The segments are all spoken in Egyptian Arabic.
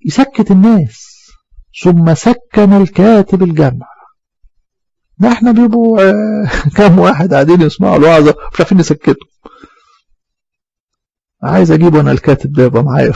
يسكت الناس ثم سكن الكاتب الجمع ده احنا بيبقوا كام واحد قاعدين يسمعوا الوعظة مش عارفين نسكته عايز اجيب انا الكاتب ده يبقى معايا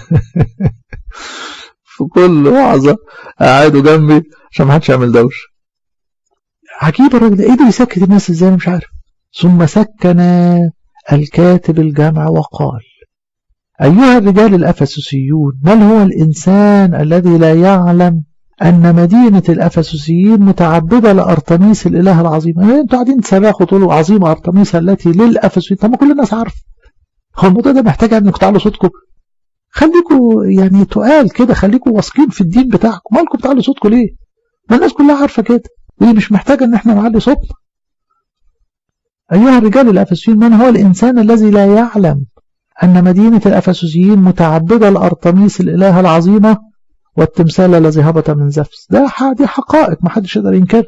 في كل وعظة قاعدوا جنبي عشان ما حدش يعمل دوش عجيب الراجل ده ايه ده يسكت الناس ازاي انا مش عارف ثم سكن الكاتب الجمع وقال أيها الرجال الأفسسيون من هو الإنسان الذي لا يعلم أن مدينة الأفسسيين متعبدة لأرتميس الإله العظيم يعني أنتوا قاعدين تصرخوا تقولوا عظيمة أرتميس التي للأفسسيين طب ما كل الناس عارفه هو الموضوع ده محتاج انكم تعلوا صوتكم خليكوا يعني تقال كده خليكوا واثقين في الدين بتاعكم مالكم بتعلوا صوتكم ليه ما الناس كلها عارفة كده ودي مش محتاجة ان احنا نعلي صوتنا أيها الرجال الأفسسيين من هو الإنسان الذي لا يعلم أن مدينة الأفسسيين متعبدة لأرتميس الإله العظيمة والتمثال الذي هبط من زفس ده دي حقائق ما حدش يقدر ينكر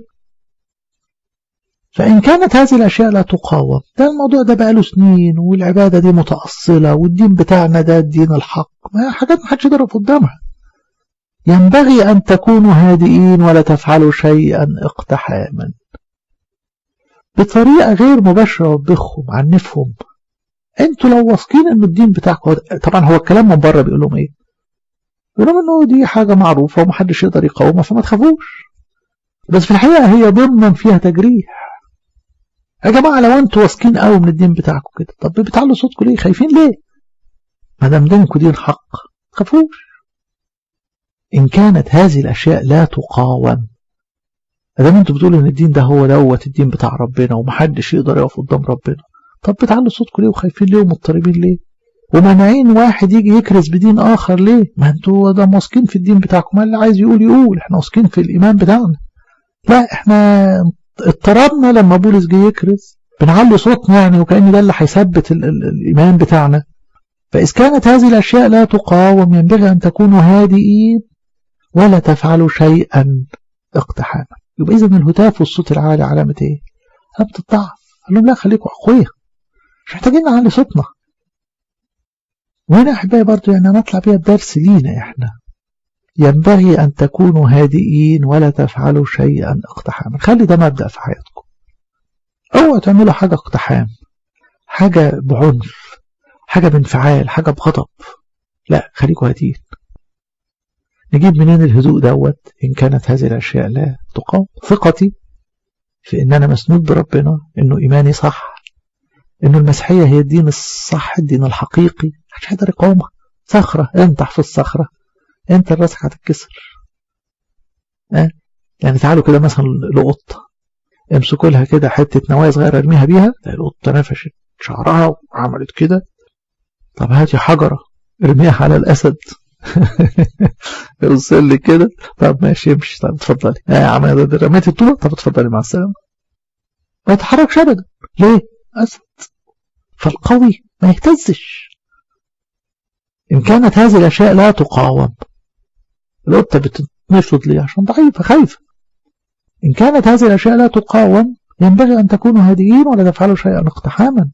فإن كانت هذه الأشياء لا تقاوم ده الموضوع ده بقاله سنين والعبادة دي متأصلة والدين بتاعنا ده الدين الحق ما حاجات ما حدش يقدر قدامها ينبغي أن تكونوا هادئين ولا تفعلوا شيئا اقتحاما بطريقة غير مباشرة وبخهم عنفهم انتوا لو واثقين ان الدين بتاعكم طبعا هو الكلام من بره بيقول لهم ايه بيقول لهم انه دي حاجة معروفة ومحدش يقدر يقاومها فما تخافوش بس في الحقيقة هي ضمنا فيها تجريح يا جماعة لو انتوا واثقين قوي من الدين بتاعكم كده طب بتعلوا صوتكم ليه خايفين ليه ما دام دينكم دين حق تخافوش ان كانت هذه الاشياء لا تقاوم ادام انتوا بتقولوا ان الدين ده هو دوت الدين بتاع ربنا ومحدش يقدر يقف قدام ربنا طب بتعلوا صوتكم ليه وخايفين ليه ومضطربين ليه ومانعين واحد يجي يكرز بدين اخر ليه ما انتوا ده واثقين في الدين بتاعكم اللي عايز يقول يقول احنا واثقين في الايمان بتاعنا لا احنا اضطربنا لما بولس جه يكرز بنعلي صوتنا يعني وكأن ده اللي هيثبت الإيمان بتاعنا فإذ كانت هذه الأشياء لا تقاوم ينبغي أن تكونوا هادئين ولا تفعلوا شيئا اقتحاما يبقى إذا الهتاف والصوت العالي علامة إيه؟ علامة الضعف قال لهم لا خليكم أقوياء مش محتاجين نعلي صوتنا وهنا أحبائي برضو يعني نطلع بيها بدرس لينا إحنا ينبغي أن تكونوا هادئين ولا تفعلوا شيئا اقتحاما خلي ده مبدأ في حياتكم اوعوا تعملوا حاجة اقتحام حاجة بعنف حاجة بانفعال حاجة بغضب لا خليكوا هادئين نجيب منين الهدوء دوت إن كانت هذه الأشياء لا تقاوم ثقتي في إن أنا مسنود بربنا إنه إيماني صح إنه المسيحية هي الدين الصح الدين الحقيقي محدش هيقدر يقاومها صخرة انطح في الصخرة انت الراسك هتتكسر اه؟ يعني تعالوا كده مثلا لقطة امسكوا لها كده حتة نوايا صغيرة ارميها بيها القطة نفشت شعرها وعملت كده طب هاتي حجرة ارميها على الأسد يوصل لي كده طب ماشي امشي طب اتفضلي يا عم رميت الطوبة طب اتفضلي مع السلامة ما يتحركش ابدا ليه؟ أسد فالقوي ما يهتزش إن كانت هذه الأشياء لا تقاوم القطة بتنشط ليه عشان ضعيفة خايفة إن كانت هذه الأشياء لا تقاوم ينبغي أن تكونوا هادئين ولا تفعلوا شيئا اقتحاما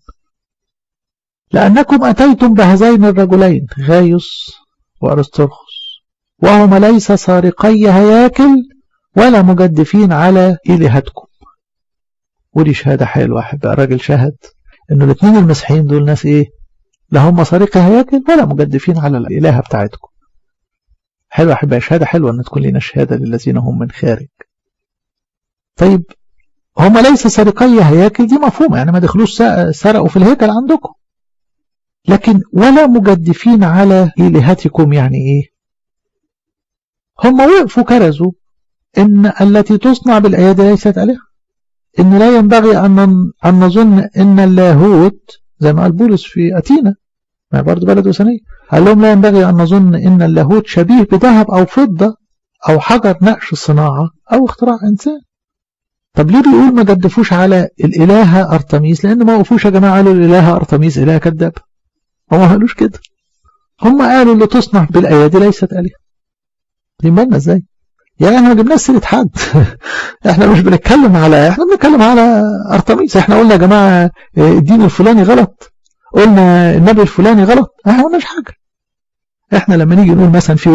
لأنكم أتيتم بهذين الرجلين غايوس وأرسطرخس وهما ليس سارقي هياكل ولا مجدفين على إلهتكم ودي شهادة حلوة أحب الراجل شهد إنه الاثنين المسيحيين دول ناس إيه لا هم سارقي هياكل ولا مجدفين على الإلهة بتاعتكم حلوة أحب شهادة حلوة أن تكون لنا شهادة للذين هم من خارج طيب هم ليس سارقي هياكل دي مفهومة يعني ما دخلوش سرقوا في الهيكل عندكم لكن ولا مجدفين على إلهتكم يعني إيه هم وقفوا كرزوا إن التي تصنع بالأيادي ليست آلهة إن لا ينبغي أن أن نظن إن اللاهوت زي ما قال بولس في أتينا ما برضه بلد وثنية قال لهم لا ينبغي أن نظن إن اللاهوت شبيه بذهب أو فضة أو حجر نقش صناعة أو اختراع إنسان طب ليه بيقول ما جدفوش على الإلهة أرتميس لأن ما وقفوش يا جماعة قالوا الإلهة أرتميس إله كذاب هم ما قالوش كده هم قالوا اللي تصنع بالأيادي ليست آلهة دي بالنا ازاي يعني احنا ما جبناش سيره حد احنا مش بنتكلم على احنا بنتكلم على ارتميس احنا قلنا يا جماعه الدين الفلاني غلط قلنا النبي الفلاني غلط احنا ما قلناش حاجه احنا لما نيجي نقول مثلا في